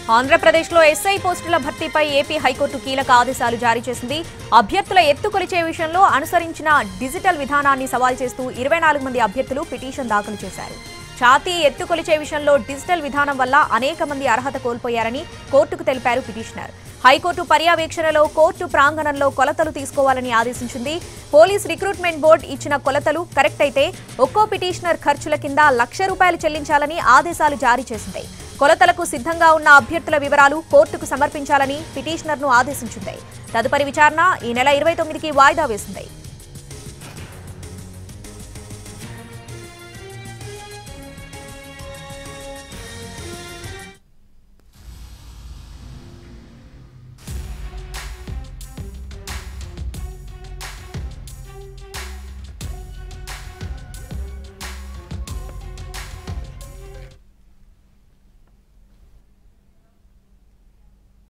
ఆంధ్రప్రదేశ్లో ఎస్ఐ పోస్టుల భర్తీపై AP high court కీలక ఆదేశాలు జారీ చేసింది అభ్యర్థుల ఎత్తు కొలిచే విషయంలో అనుసరించిన డిజిటల్ విధానాన్ని సవాల్ చేస్తూ ఇరవై నాలుగు మంది అభ్యర్థులు పిటిషన్ దాఖలు చేశారు ఛాతీ ఎత్తు కొలిచే విషయంలో డిజిటల్ విధానం వల్ల అనేక మంది అర్హత కోల్పోయారని కోర్టుకు తెలిపారు పిటిషనర్ హైకోర్టు పర్యవేక్షణలో కోర్టు ప్రాంగణంలో కొలతలు తీసుకోవాలని ఆదేశించింది పోలీస్ రిక్రూట్మెంట్ బోర్డు ఇచ్చిన కొలతలు కరెక్ట్ అయితే ఒక్కో పిటిషనర్ ఖర్చుల కింద లక్ష రూపాయలు చెల్లించాలని ఆదేశాలు జారీ చేసింది కొలతలకు సిద్ధంగా ఉన్న అభ్యర్థుల వివరాలు కోర్టుకు సమర్పించాలని పిటిషనర్ను ఆదేశించింది తదుపరి విచారణ ఈ నెల ఇరవై తొమ్మిదికి వాయిదా వేసింది